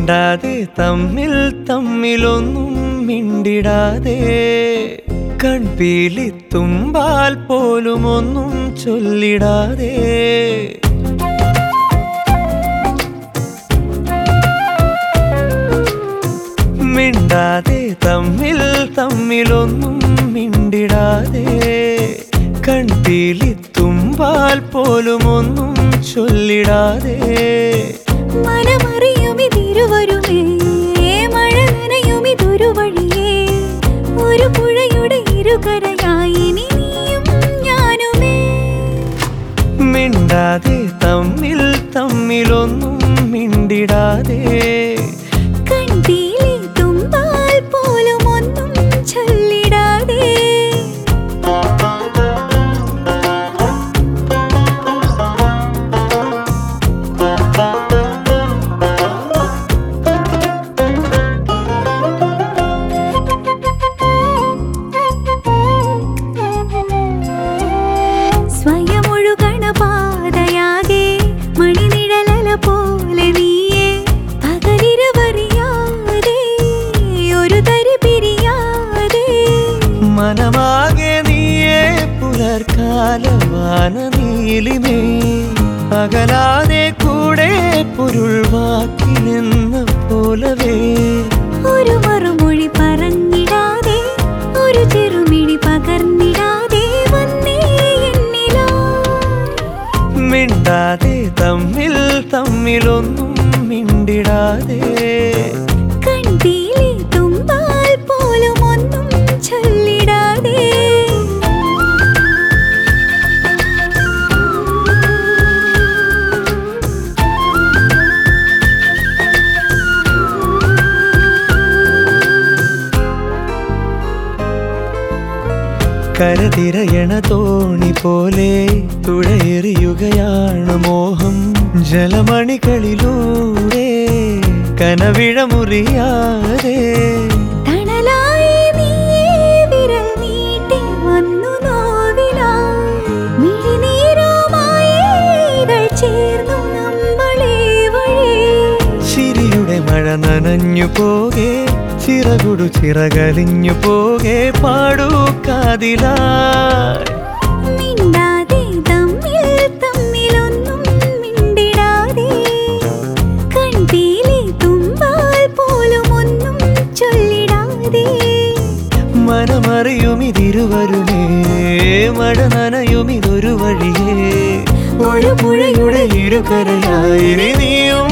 മിണ്ടാതെ തമ്മിൽ തമ്മിലൊന്നും മിണ്ടിടാതെ കൺപീലി തുമ്പാൽ പോലും ഒന്നും ചൊല്ലിടാതെ മിണ്ടാതെ തമ്മിൽ തമ്മിലൊന്നും മിണ്ടിടാതെ കൺപീലി തുമ്പാൽ പോലും ഒന്നും ചൊല്ലിടാതെ മനമറിയുമിതിരുവരുമേ മഴ നനയുമിതൊരു വഴിയേ ഒരു പുഴയുടെ ഇരുകരയായി ഇനി നീയും ഞാനുമേ മിണ്ടാതെ തമ്മിൽ തമ്മിലൊന്നും മിണ്ടിടാതെ കണ്ടീലി തുമ്പാൽ പോലും ഒന്നും ചൊല്ലിടാതെ സ്വയമൊഴുകണ പാതയാകെ മണിനിഴലല പോലെ നീയെ പകലിരവറിയാതെ ഒരു തരി പിരിയാതെ മനമാകെ നീയേ പുലർക്കാലവാന നീലിമേ അകലാതെ കൂടെ പൊരുൾവാക്കിനെന്ന പോലവേ ഒരു മറുമൊഴി പറഞ്ഞിടാതെ ഒരു ചെറുമിഴി പകർന്നിടാതെ വന്നേ എന്നിലാ മിണ്ടാതെ തമ്മിൽ തമ്മിലൊന്നും മിണ്ടിടാതെ കണ്ടീലി തുമ്പാൽ പോലും ഒന്നും ചൊല്ലിടാതെ കരതിരയണ തോണി പോലെ തുഴയെറിയുകയാണ് മോഹം ജലമണികളിലൂടെ കനവിഴ മുറിയാതെ തണലായി നീയേ വിരൽ നീട്ടി വന്നു നോവിലായി മിഴിനീരുമായി ഇതൾ ചേർന്നു നമ്മളെ വഴി ചിരിയുടെ മഴ നനഞ്ഞു പോകെ ചിറകുടു ചിറകലിഞ്ഞു പോകെ പാടൂ കാതിലായി മിണ്ടാതെ തമ്മിൽ തമ്മിലൊന്നും മിണ്ടിടാതെ കണ്ടീലി തുമ്പാൽ പോലും ഒന്നും ചൊല്ലിടാതെ മനമറിയുമിതിരുവരുമേ മഴ നനയുമിതൊരു വഴിയേ ഒരു പുഴയുടെ ഇരുകരയായി നീയും